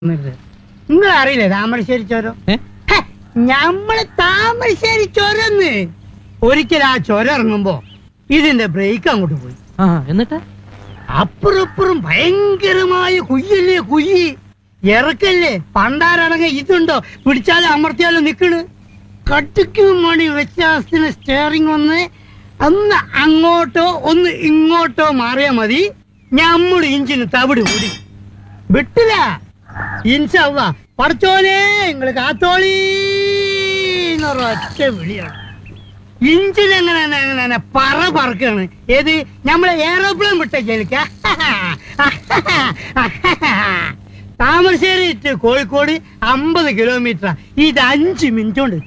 നിങ്ങൾ അറിയില്ലേ താമരശ്ശേരി ചോരം ഏ? ഹെ, ഞമ്മള് താമരശ്ശേരി ചൊരന്ന് ഒരിക്കൽ ആ ചൊരം ഇറങ്ങുമ്പോ ഇതിന്റെ ബ്രേക്ക് അങ്ങോട്ട് പോയി ആ എന്നിട്ട് അപ്പുറപ്പുറം ഭയങ്കരമായ കുയ്യല്ലേ കുയ്യി ഇറക്കല്ലേ പണ്ടാരടങ്ങ ഇതുണ്ടോ പിടിച്ചാലും അമർത്തിയാലും നിക്കണ് കട്ടിക്കും മണി വ്യത്യാസത്തിന് സ്റ്റിയറിംഗ് ഒന്ന് ഒന്ന് അങ്ങോട്ടോ ഒന്ന് ഇങ്ങോട്ടോ മാറിയാ മതി ഞമ്മള് ഇഞ്ചിന് തവിട് കൂടി വിട്ടില്ല ഇൻഷല്ല പഠിച്ചോനെ നിങ്ങള് കാത്തോളി എന്നൊരൊറ്റ വിളിയാണ് ഇഞ്ചിൻ എങ്ങനെ എങ്ങനെ പറ പറക്കാണ് ഏത് നമ്മളെ എയറോപ്ലെയിൻ വിട്ട കേൾക്ക താമരശ്ശേരി to കോഴിക്കോട് അമ്പത് കിലോമീറ്റർ ഇത് അഞ്ച് മിനിറ്റ് കൊണ്ട്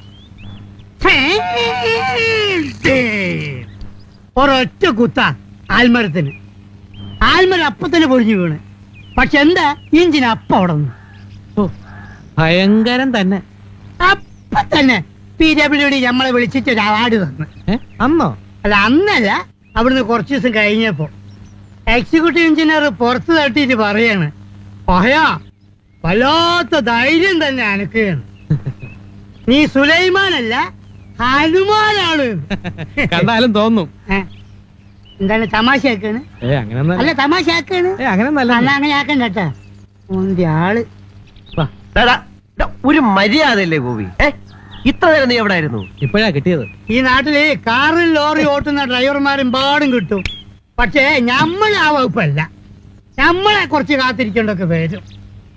ഒരൊറ്റ കുത്ത ആൽമരത്തിന് ആൽമരം അപ്പൊ തന്നെ പൊഴിഞ്ഞു വീണ് പക്ഷെ എന്താ ഇഞ്ചിന് അപ്പ അവിടെ നിന്ന് ഓ ഭയങ്കരം തന്നെ അപ്പൊ തന്നെ പി ഡബ്ല്യു ഡി നമ്മളെ വിളിച്ചിട്ട് ഒരു അവാർഡ് തന്നു ഏ അന്നോ അല്ല അന്നല്ല അവിടുന്ന് കുറച്ച് ദിവസം കഴിഞ്ഞപ്പോ എക്സിക്യൂട്ടീവ് എഞ്ചിനീയർ പുറത്ത് തട്ടിയിട്ട് പറയാണ് പഹയാ വല്ലാത്ത ധൈര്യം തന്നെ അനക്കുകയാണ് നീ സുലൈമാനല്ല ഹനുമാനാണ് കണ്ടാലും തോന്നും ഏ, എന്താണ് തമാശയാക്കാണ് ഏ അങ്ങനെ അല്ല തമാശയാക്കാണ് ഏ അങ്ങനെ അല്ല നല്ല അങ്ങനെ ആക്കണ്ട കേട്ടാ ഓന്റെ ആള് എടാ, എടാ, ഒരു മര്യാദയല്ലേ ഗോപി ഏ ഇത്ര നേരം നീ എവിടെ ആയിരുന്നു ഇപ്പോഴാ കിട്ടിയത് ഈ നാട്ടില് കാറിൽ ലോറി ഓട്ടുന്ന ഡ്രൈവർമാരും പാടും കിട്ടും പക്ഷേ നമ്മൾ ആ വകുപ്പല്ല നമ്മളെ കുറച്ച് കാത്തിരിക്കേണ്ടൊക്കെ വരും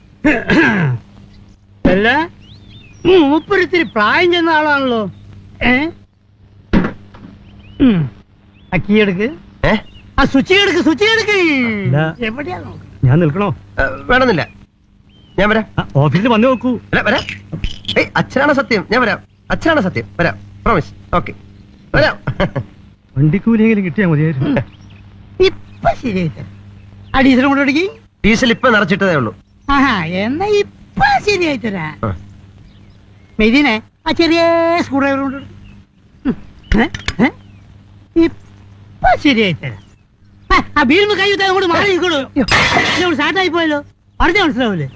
അല്ല മൂപ്പരിത്തിരി പ്രായം ചെന്ന ആളാണല്ലോ ഏ ഉം. ആ കീ എടുക്ക് ഏ ആ സ്വിച്ച് എടുക്ക് സ്വിച്ച് എടുക്ക് ഇല്ല. എവിടെയാ നോക്ക് ഞാൻ നിൽക്കണോ ഏ, വേണമെന്നില്ല ഞാൻ വരാം ആ, ഓഫീസിൽ വന്നു നോക്കൂ അല്ല വരാം ഏയ് അച്ഛനാണ് സത്യം ഞാൻ വരാം അച്ഛനാണ് സത്യം വരാം പ്രോമിസ് ഓക്കെ വരാം വണ്ടിക്കൂലിയെങ്കിലും കിട്ടിയാൽ മതിയായിരുന്നു ഇപ്പൊ ശരിയായി തരാം ആ ഡീസൽ കൊണ്ട് എടുക്കി ഡീസൽ ഇപ്പൊ നിറച്ചിട്ടതേ ഉള്ളൂ ആഹാ എന്നാ ഇപ്പൊ ശരിയായി തരാം ആ. മെതിനെ ആ ചെറിയ സ്ക്രൂ ഡ്രൈവർ കൊണ്ട് എടുക്ക്. ഉം. ഏ? ഏ? ഇപ്പൊ ശരിയായി തരാം ആ, ആ ബീരുന്ന് കൈ വിട്ടാൽ അങ്ങോട്ട് മാറി നിൽക്കണു സ്റ്റാർട്ടായി പോയല്ലോ പറഞ്ഞ മനസ്സിലാവൂലേ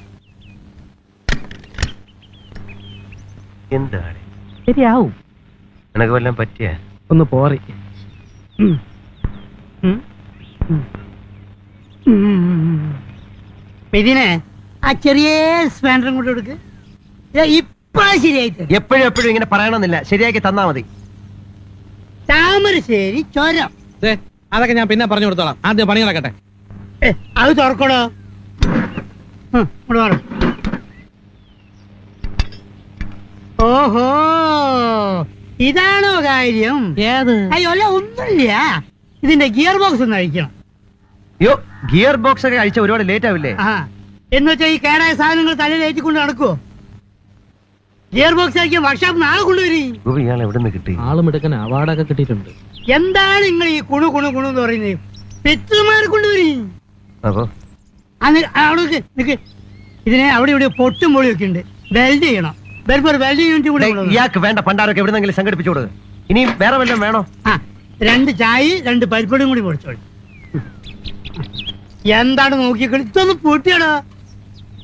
എന്താണ് ശരിയാവും നിനക്ക് വല്ലതും പറ്റിയ ഒന്ന് പോറി ഉം. ഉം. ഉം. ഉം. മെതിനെ ആ ചെറിയ സ്പാൻഡറും കൊണ്ട് എടുക്ക് ഇതാ ഇപ്പൊ ശരിയായി തരാം എപ്പോഴും എപ്പോഴും ഇങ്ങനെ പറയണമെന്നില്ല ശരിയാക്കി തന്നാ മതി താമരശ്ശേരി ചുരം ദേ, അതൊക്കെ ഞാൻ പിന്നെ പറഞ്ഞു കൊടുത്തോളാം ആദ്യം പണി നടക്കട്ടെ ഏ, അത് തുറക്കണോ ഉം, ഇങ്ങോട്ട് മാറ്. ഓഹോ ഇതാണോ കാര്യം ഏത് അയ്യോ അല്ല ഒന്നുമില്ല ഇതിന്റെ ഗിയർ ബോക്സ് ഒന്ന് അഴിക്കണം യോ ഗിയർ ബോക്സ് ഒക്കെ അഴിച്ച ഒരുപാട് ലേറ്റ് ആവില്ലേ ആ എന്ന് വെച്ചാൽ ഈ കേടായ സാധനങ്ങൾ തലയിൽ ഏറ്റിക്കൊണ്ട് നടക്കുവോ ഗിയർ ബോക്സ് അഴിക്കാൻ വർക്ക്ഷോപ്പ് നാളെ കൊണ്ടുവരും ഗോപി ഇയാൾ എവിടെ നിന്ന് കിട്ടി ആളും എടുക്കാൻ അവാർഡൊക്കെ കിട്ടിയിട്ടുണ്ട് എന്താണ് നിങ്ങൾ ഈ കുണു കുണു കുണു എന്ന് പറയുന്നത് പെറ്റുമാരെ കൊണ്ടുവരും അപ്പൊ അന്ന് അവിടെ നിക്ക്, നിക്ക്. ഇതിനെ അവിടെ ഇവിടെ പൊട്ടും പൊളിയൊക്കെ ഉണ്ട് വെൽഡ് ചെയ്യണം വരുമ്പോ ഒരു വെൽഡ് യൂണിറ്റ് കൂടെ ദേ, കൊണ്ടുവരണം. ഇയാൾക്ക് വേണ്ട പണ്ടാരൊക്കെ എവിടെന്നെങ്കിലും സംഘടിപ്പിച്ചു കൊടുക്കുക ഇനി വേറെ വല്ലതും വേണോ ആ രണ്ട് ചായ രണ്ട് പരിപ്പടും കൂടി പൊടിച്ചോളി എന്താണ് നോക്കിക്കളി ഇതൊന്ന് പൂട്ടിയടാ